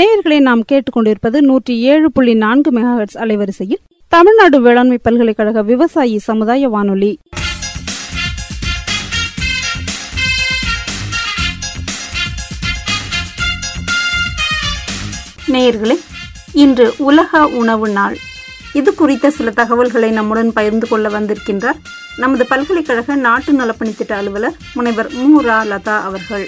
நேயர்களை நாம் கேட்டுக்கொண்டிருப்பது நூற்றி ஏழு புள்ளி நான்கு மெகாஹெட்ஸ் அலைவரிசையில் தமிழ்நாடு வேளாண்மை பல்கலைக்கழக விவசாயி சமுதாய வானொலி நேயர்களே இன்று உலக உணவு நாள் இது குறித்த சில தகவல்களை நம்முடன் பகிர்ந்து கொள்ள வந்திருக்கின்றார் நமது பல்கலைக்கழக நாட்டு நலப்பணித்திட்ட அலுவலர் முனைவர் மு ரா லதா அவர்கள்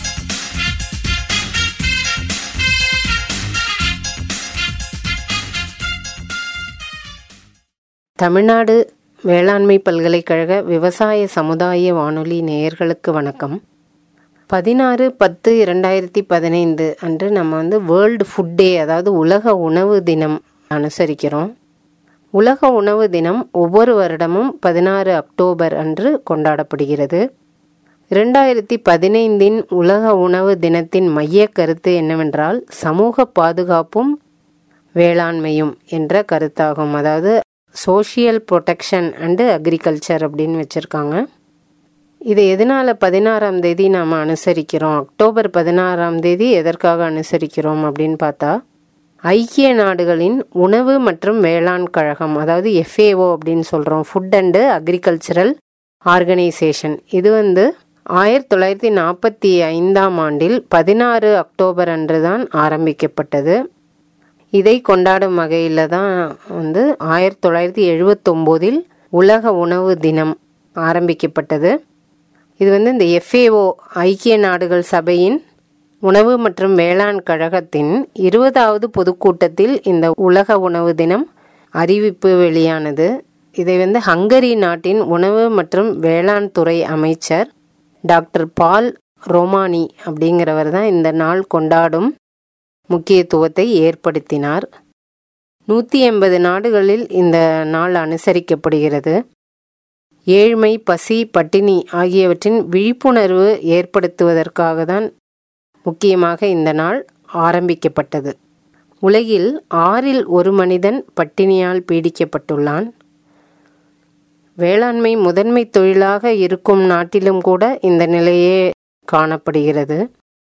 தமிழ்நாடு வேளாண்மை பல்கலைக்கழக விவசாய சமுதாய வானொலி நேயர்களுக்கு வணக்கம் பதினாறு பத்து இரண்டாயிரத்தி பதினைந்து அன்று நம்ம வந்து வேர்ல்டு ஃபுட் டே அதாவது உலக உணவு தினம் அனுசரிக்கிறோம் உலக உணவு தினம் ஒவ்வொரு வருடமும் பதினாறு அக்டோபர் அன்று கொண்டாடப்படுகிறது இரண்டாயிரத்தி பதினைந்தின் உலக உணவு தினத்தின் மைய கருத்து என்னவென்றால் சமூக பாதுகாப்பும் வேளாண்மையும் என்ற கருத்தாகும் அதாவது சோஷியல் ப்ரொடெக்ஷன் அண்டு அக்ரிகல்ச்சர் அப்படின்னு வச்சுருக்காங்க இது எதனால் பதினாறாம் தேதி நாம் அனுசரிக்கிறோம் அக்டோபர் பதினாறாம் தேதி எதற்காக அனுசரிக்கிறோம் அப்படின்னு பார்த்தா ஐக்கிய நாடுகளின் உணவு மற்றும் வேளாண் கழகம் அதாவது எஃப்ஏஓ அப்படின்னு சொல்கிறோம் ஃபுட் அண்டு அக்ரிகல்ச்சரல் ஆர்கனைசேஷன் இது வந்து ஆயிரத்தி தொள்ளாயிரத்தி நாற்பத்தி ஐந்தாம் ஆண்டில் பதினாறு அக்டோபர் அன்று தான் ஆரம்பிக்கப்பட்டது இதை கொண்டாடும் வகையில் தான் வந்து ஆயிரத்தி தொள்ளாயிரத்தி எழுபத்தொம்போதில் உலக உணவு தினம் ஆரம்பிக்கப்பட்டது இது வந்து இந்த எஃப்ஏஓ ஐக்கிய நாடுகள் சபையின் உணவு மற்றும் வேளாண் கழகத்தின் இருபதாவது பொதுக்கூட்டத்தில் இந்த உலக உணவு தினம் அறிவிப்பு வெளியானது இதை வந்து ஹங்கரி நாட்டின் உணவு மற்றும் வேளாண் துறை அமைச்சர் டாக்டர் பால் ரோமானி அப்படிங்கிறவர் தான் இந்த நாள் கொண்டாடும் முக்கியத்துவத்தை ஏற்படுத்தினார் நூற்றி எண்பது நாடுகளில் இந்த நாள் அனுசரிக்கப்படுகிறது ஏழ்மை பசி பட்டினி ஆகியவற்றின் விழிப்புணர்வு ஏற்படுத்துவதற்காக தான் முக்கியமாக இந்த நாள் ஆரம்பிக்கப்பட்டது உலகில் ஆறில் ஒரு மனிதன் பட்டினியால் பீடிக்கப்பட்டுள்ளான் வேளாண்மை முதன்மை தொழிலாக இருக்கும் நாட்டிலும் கூட இந்த நிலையே காணப்படுகிறது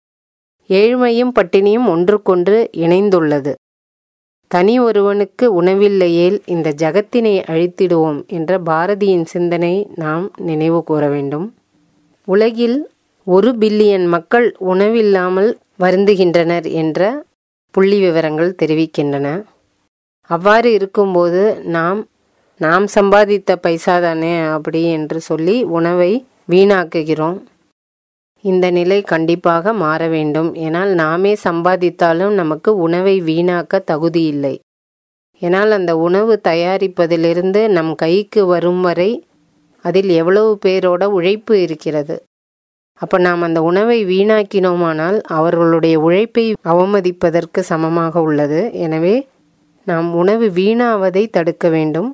ஏழ்மையும் பட்டினியும் ஒன்றுக்கொன்று இணைந்துள்ளது தனி ஒருவனுக்கு உணவில்லையேல் இந்த ஜகத்தினை அழித்திடுவோம் என்ற பாரதியின் சிந்தனை நாம் நினைவு கூற வேண்டும் உலகில் ஒரு பில்லியன் மக்கள் உணவில்லாமல் வருந்துகின்றனர் என்ற புள்ளி விவரங்கள் தெரிவிக்கின்றன அவ்வாறு இருக்கும்போது நாம் நாம் சம்பாதித்த பைசா தானே அப்படி என்று சொல்லி உணவை வீணாக்குகிறோம் இந்த நிலை கண்டிப்பாக மாற வேண்டும் ஏனால் நாமே சம்பாதித்தாலும் நமக்கு உணவை வீணாக்க தகுதி இல்லை ஏனால் அந்த உணவு தயாரிப்பதிலிருந்து நம் கைக்கு வரும் வரை அதில் எவ்வளவு பேரோட உழைப்பு இருக்கிறது அப்போ நாம் அந்த உணவை வீணாக்கினோமானால் அவர்களுடைய உழைப்பை அவமதிப்பதற்கு சமமாக உள்ளது எனவே நாம் உணவு வீணாவதை தடுக்க வேண்டும்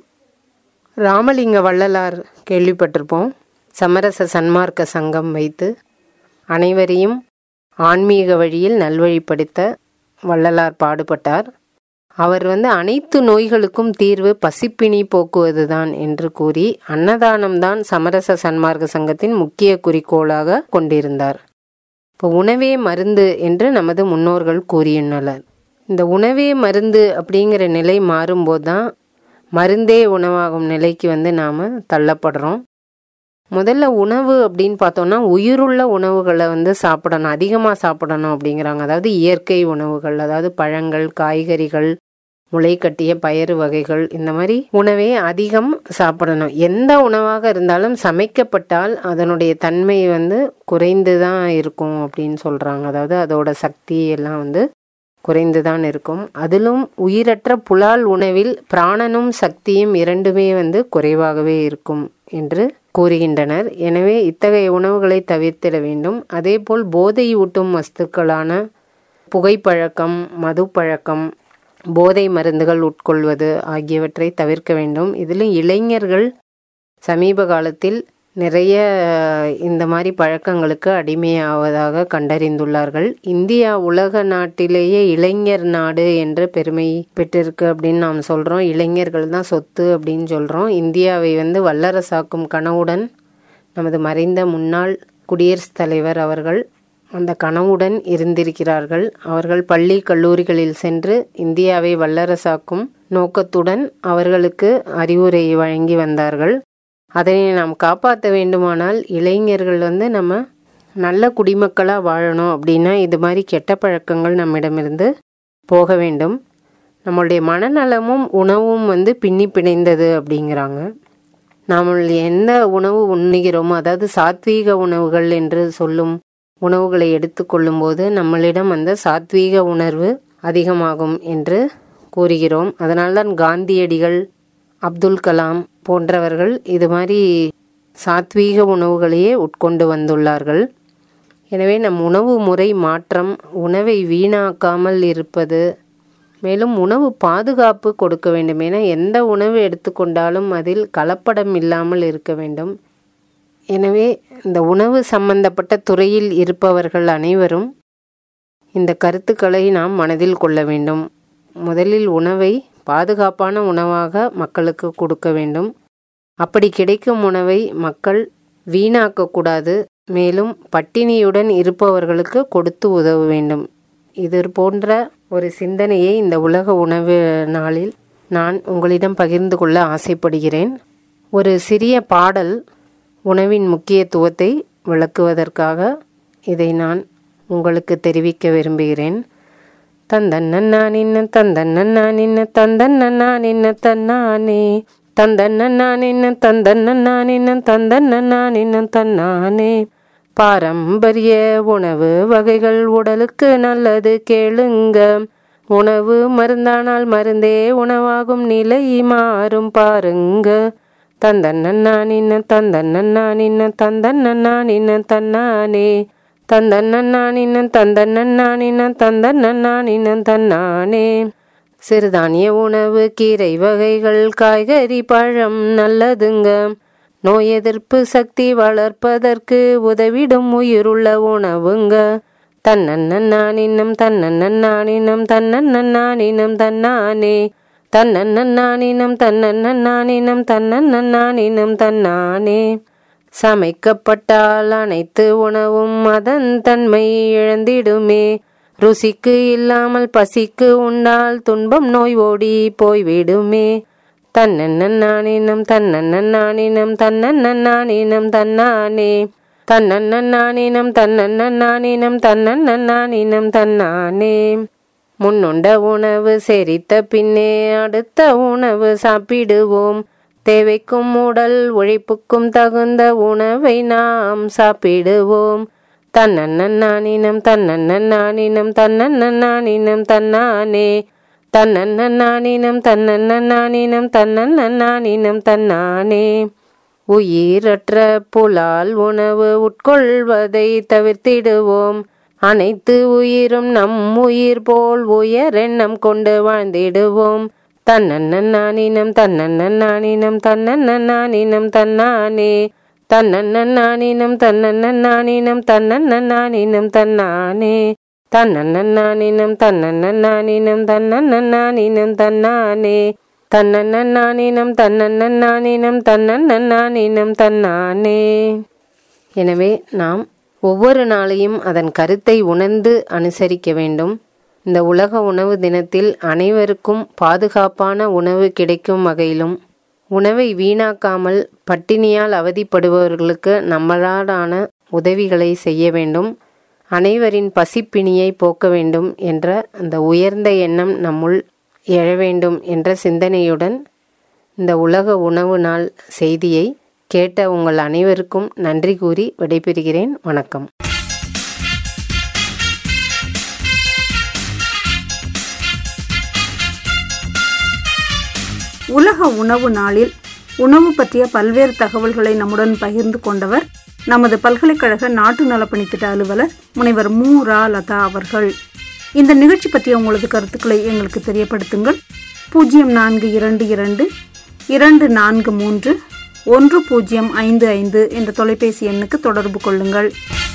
ராமலிங்க வள்ளலார் கேள்விப்பட்டிருப்போம் சமரச சன்மார்க்க சங்கம் வைத்து அனைவரையும் ஆன்மீக வழியில் நல்வழிப்படுத்த வள்ளலார் பாடுபட்டார் அவர் வந்து அனைத்து நோய்களுக்கும் தீர்வு பசிப்பினி போக்குவதுதான் என்று கூறி அன்னதானம்தான் சமரச சன்மார்க்க சங்கத்தின் முக்கிய குறிக்கோளாக கொண்டிருந்தார் இப்போ உணவே மருந்து என்று நமது முன்னோர்கள் கூறியுள்ளனர் இந்த உணவே மருந்து அப்படிங்கிற நிலை மாறும்போது தான் மருந்தே உணவாகும் நிலைக்கு வந்து நாம் தள்ளப்படுறோம் முதல்ல உணவு அப்படின்னு பார்த்தோம்னா உயிருள்ள உணவுகளை வந்து சாப்பிடணும் அதிகமாக சாப்பிடணும் அப்படிங்கிறாங்க அதாவது இயற்கை உணவுகள் அதாவது பழங்கள் காய்கறிகள் முளை கட்டிய பயறு வகைகள் இந்த மாதிரி உணவை அதிகம் சாப்பிடணும் எந்த உணவாக இருந்தாலும் சமைக்கப்பட்டால் அதனுடைய தன்மை வந்து குறைந்து தான் இருக்கும் அப்படின்னு சொல்கிறாங்க அதாவது அதோட சக்தி எல்லாம் வந்து குறைந்து தான் இருக்கும் அதிலும் உயிரற்ற புலால் உணவில் பிராணனும் சக்தியும் இரண்டுமே வந்து குறைவாகவே இருக்கும் என்று கூறுகின்றனர் எனவே இத்தகைய உணவுகளை தவிர்த்திட வேண்டும் அதேபோல் போதையூட்டும் வஸ்துக்களான புகைப்பழக்கம் மது பழக்கம் போதை மருந்துகள் உட்கொள்வது ஆகியவற்றை தவிர்க்க வேண்டும் இதிலும் இளைஞர்கள் சமீப காலத்தில் நிறைய இந்த மாதிரி பழக்கங்களுக்கு அடிமையாவதாக கண்டறிந்துள்ளார்கள் இந்தியா உலக நாட்டிலேயே இளைஞர் நாடு என்ற பெருமை பெற்றிருக்கு அப்படின்னு நாம் சொல்கிறோம் இளைஞர்கள் தான் சொத்து அப்படின்னு சொல்கிறோம் இந்தியாவை வந்து வல்லரசாக்கும் கனவுடன் நமது மறைந்த முன்னாள் குடியரசுத் தலைவர் அவர்கள் அந்த கனவுடன் இருந்திருக்கிறார்கள் அவர்கள் பள்ளி கல்லூரிகளில் சென்று இந்தியாவை வல்லரசாக்கும் நோக்கத்துடன் அவர்களுக்கு அறிவுரை வழங்கி வந்தார்கள் அதனை நாம் காப்பாற்ற வேண்டுமானால் இளைஞர்கள் வந்து நம்ம நல்ல குடிமக்களாக வாழணும் அப்படின்னா இது மாதிரி கெட்ட பழக்கங்கள் நம்மிடமிருந்து போக வேண்டும் நம்மளுடைய மனநலமும் உணவும் வந்து பின்னி பிணைந்தது அப்படிங்கிறாங்க நாம் எந்த உணவு உண்ணுகிறோமோ அதாவது சாத்வீக உணவுகள் என்று சொல்லும் உணவுகளை எடுத்துக்கொள்ளும்போது நம்மளிடம் அந்த சாத்வீக உணர்வு அதிகமாகும் என்று கூறுகிறோம் அதனால்தான் காந்தியடிகள் அப்துல் கலாம் போன்றவர்கள் இது மாதிரி சாத்வீக உணவுகளையே உட்கொண்டு வந்துள்ளார்கள் எனவே நம் உணவு முறை மாற்றம் உணவை வீணாக்காமல் இருப்பது மேலும் உணவு பாதுகாப்பு கொடுக்க வேண்டும் என எந்த உணவு எடுத்துக்கொண்டாலும் அதில் கலப்படம் இல்லாமல் இருக்க வேண்டும் எனவே இந்த உணவு சம்பந்தப்பட்ட துறையில் இருப்பவர்கள் அனைவரும் இந்த கருத்துக்களை நாம் மனதில் கொள்ள வேண்டும் முதலில் உணவை பாதுகாப்பான உணவாக மக்களுக்கு கொடுக்க வேண்டும் அப்படி கிடைக்கும் உணவை மக்கள் வீணாக்கக்கூடாது மேலும் பட்டினியுடன் இருப்பவர்களுக்கு கொடுத்து உதவ வேண்டும் இது போன்ற ஒரு சிந்தனையை இந்த உலக உணவு நாளில் நான் உங்களிடம் பகிர்ந்து கொள்ள ஆசைப்படுகிறேன் ஒரு சிறிய பாடல் உணவின் முக்கியத்துவத்தை விளக்குவதற்காக இதை நான் உங்களுக்கு தெரிவிக்க விரும்புகிறேன் தந்தன்னா நின்ன தந்தன்னா நின்ன தந்தன்னா நின்ன தன்னானே தந்தன்னா நின்ன தந்தன்னா நின்ன தந்தன்னா நின்ன தன்னானே பாரம்பரிய உணவு வகைகள் உடலுக்கு நல்லது கேளுங்க உணவு மருந்தானால் மருந்தே உணவாகும் நிலை மாறும் பாருங்க தந்தன்னா நின்ன தந்தன்னா நின்ன தந்தன்னா நின்ன தன்னானே தந்தன்னா நின்ன தந்தன்னா நின்ன தந்தன்னா நின்ன தன்னானே சிறுதானிய உணவு கீரை வகைகள் காய்கறி பழம் நல்லதுங்க நோய் எதிர்ப்பு சக்தி வளர்ப்பதற்கு உதவிடும் உயிருள்ள உணவுங்க தன்னன்னானினம் தன்னன்னானினம் தன்னன்னானினம் தன்னானே தன்னன்னானினம் தன்னன்னானினம் தன்னன்னானினம் தன்னானே சமைக்கப்பட்டால் அனைத்து உணவும் அதன் தன்மை இழந்திடுமே ருசிக்கு இல்லாமல் பசிக்கு உண்டால் துன்பம் நோய் ஓடி போய்விடுமே தன்னன்னானினம் தன்னன்னானினம் தன்னன்னானினம் தன்னானே தன்னன்னானினம் தன்னன்னானினம் தன்னன்னானினம் தன்னானே முன்னுண்ட உணவு செரித்த பின்னே அடுத்த உணவு சாப்பிடுவோம் தேவைக்கும் உடல் உழைப்புக்கும் தகுந்த உணவை நாம் சாப்பிடுவோம் தன்னன்னானினம் தன்னன்னானினம் தன்னன்னானினம் தன்னானே தன்னன்னானினம் தன்னன்னானினம் தன்னன்னானினம் தன்னானே உயிரற்ற புலால் உணவு உட்கொள்வதை தவிர்த்திடுவோம் அனைத்து உயிரும் நம் உயிர் போல் உயரெண்ணம் கொண்டு வாழ்ந்திடுவோம் தன்னன்னானினம் தன்னன்னானினம் தன்னன்னானினம் தன்னானே தன்னன்னானினம் தன்னன்னானினம் தன்னன்னானினம் தன்னானே தன்னன்னானினம் தன்னன்னானினம் தன்னன்னானினம் தன்னானே தன்னன்னானினம் தன்னன்னானினம் தன்னன்னானினம் தன்னானே எனவே நாம் ஒவ்வொரு நாளையும் அதன் கருத்தை உணர்ந்து அனுசரிக்க வேண்டும் இந்த உலக உணவு தினத்தில் அனைவருக்கும் பாதுகாப்பான உணவு கிடைக்கும் வகையிலும் உணவை வீணாக்காமல் பட்டினியால் அவதிப்படுபவர்களுக்கு நம்மளாலான உதவிகளை செய்ய வேண்டும் அனைவரின் பசிப்பிணியை போக்க வேண்டும் என்ற அந்த உயர்ந்த எண்ணம் நம்முள் எழ வேண்டும் என்ற சிந்தனையுடன் இந்த உலக உணவு நாள் செய்தியை கேட்ட உங்கள் அனைவருக்கும் நன்றி கூறி விடைபெறுகிறேன் வணக்கம் உலக உணவு நாளில் உணவு பற்றிய பல்வேறு தகவல்களை நம்முடன் பகிர்ந்து கொண்டவர் நமது பல்கலைக்கழக நாட்டு நலப்பணித்திட்ட அலுவலர் முனைவர் மு ரா லதா அவர்கள் இந்த நிகழ்ச்சி பற்றிய உங்களது கருத்துக்களை எங்களுக்கு தெரியப்படுத்துங்கள் பூஜ்ஜியம் நான்கு இரண்டு இரண்டு இரண்டு நான்கு மூன்று ஒன்று பூஜ்ஜியம் ஐந்து ஐந்து என்ற தொலைபேசி எண்ணுக்கு தொடர்பு கொள்ளுங்கள்